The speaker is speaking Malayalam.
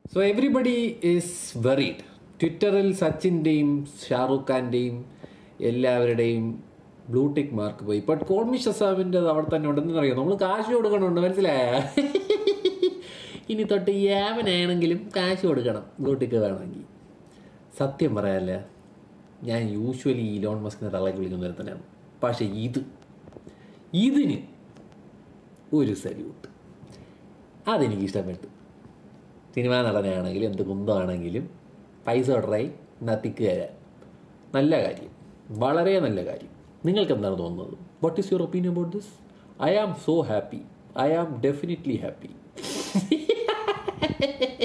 സോ എവറിബഡി ഈസ് വെറീഡ് ട്വിറ്ററിൽ സച്ചിൻ്റെയും ഷാറൂഖ് ഖാൻ്റെയും എല്ലാവരുടെയും ബ്ലൂ ടിക്ക് മാർക്ക് പോയി ബട്ട് കോൾമി ഷസാമിൻ്റെ അവിടെ തന്നെ ഉണ്ടെന്ന് അറിയാം നമ്മൾ കാശ് കൊടുക്കണമുണ്ട് മനസ്സിലായ ഇനി തൊട്ട് യാവനാണെങ്കിലും കാശ് കൊടുക്കണം ബ്ലൂ ടിക്ക് വേണമെങ്കിൽ സത്യം പറയാല്ല ഞാൻ യൂഷ്വലി ഇലോൺ മസ്കിനെ തള്ളക്ക് വിളിക്കുന്നവരെ തന്നെയാണ് പക്ഷേ ഇത് ഇതിന് ഒരു സല്യൂട്ട് അതെനിക്ക് ഇഷ്ടപ്പെട്ടു സിനിമാ നടനാണെങ്കിലും എന്ത് കുന്തമാണെങ്കിലും പൈസ ഓർഡറായി നത്തിക്ക് തരാൻ നല്ല കാര്യം വളരെ നല്ല കാര്യം നിങ്ങൾക്ക് എന്താണ് തോന്നുന്നത് what is your opinion about this I am so happy I am definitely happy